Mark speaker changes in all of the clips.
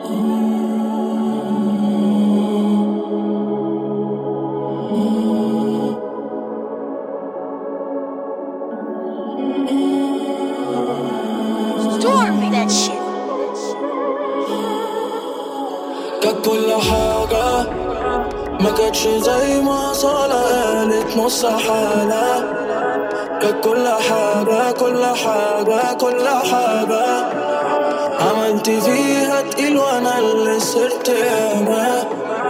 Speaker 1: Stormy that shit.
Speaker 2: كانت كل حاجة ما كانتش زي ما صالة قالت نص حالة كانت كل حاجة كل حاجة كل حاجة عملت فيها تقيل وانا اللي صرت ياما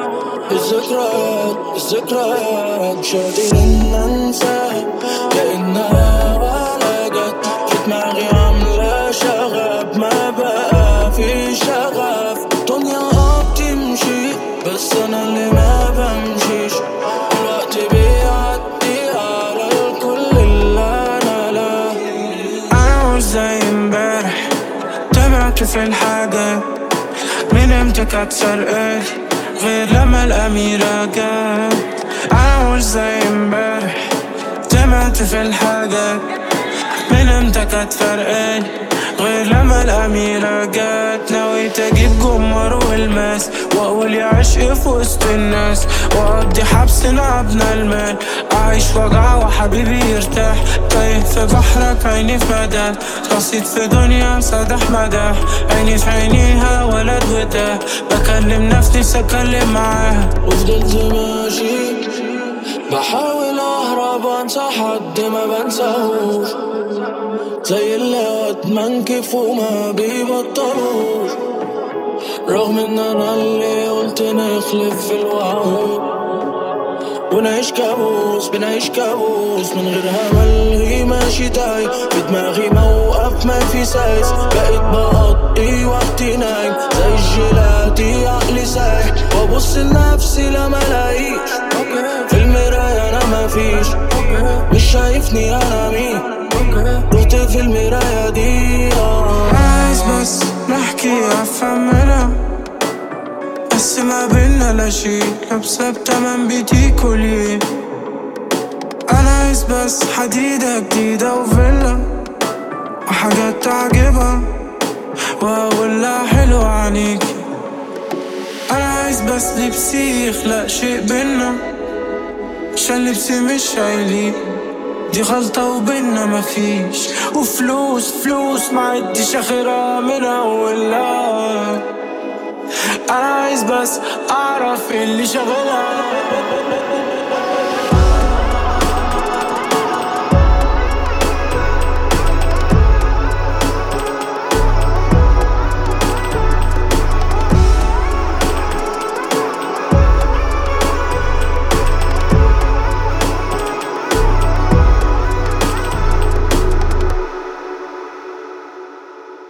Speaker 2: الذكريات الذكريات مش قادر ان انساها لانها ولا جت في دماغي عاملة شغب ما بقى في شغف الدنيا اه بتمشي بس انا اللي ما بمشيش الوقت بيعدي على الكل اللي انا لا
Speaker 3: انا مش زي امبارح تابعت في الحاجة من امتى كانت سرقت غير لما الأميرة جت انا مش زي امبارح تابعت في الحاجة من امتى كانت فرقان غير لما الأميرة جت نويت أجيب جمر والماس وأقول يا عشق في وسط الناس وأقضي حبس نعبنا المال أعيش وجع وحبيبي يرتاح تايه في بحرك عيني في مدى رصيد في دنيا صدح مداح عيني في عينيها ولد وتاه بكلم نفسي أكلم معاها
Speaker 2: وفضلت ماشي بحاول اهرب وانسى حد ما بنساهوش زي اللي منكف وما بيبطلوش رغم ان انا اللي قلت نخلف في الوعود ونعيش كابوس بنعيش كابوس من غير امل هي ماشي تاي في دماغي موقف ما في سايس بقيت بقضي وقتي نايم زي الجيلاتي عقلي سايح وابص لنفسي لما الاقيش في المراية انا ما فيش مش شايفني انا مين رحت في المراية دي آه.
Speaker 3: عايز بس نحكي افهم منها بس ما بينا لا شي لابسة بتمن بيتي كلي انا عايز بس حديدة جديدة وفيلا وحاجات تعجبها واقول لها حلو عليكي انا عايز بس لبسي يخلق شيء بينا عشان لبسي مش شايلين دي غلطة وبينا مفيش وفلوس فلوس معدش اخرها من اولها انا عايز بس اعرف اللي شغلها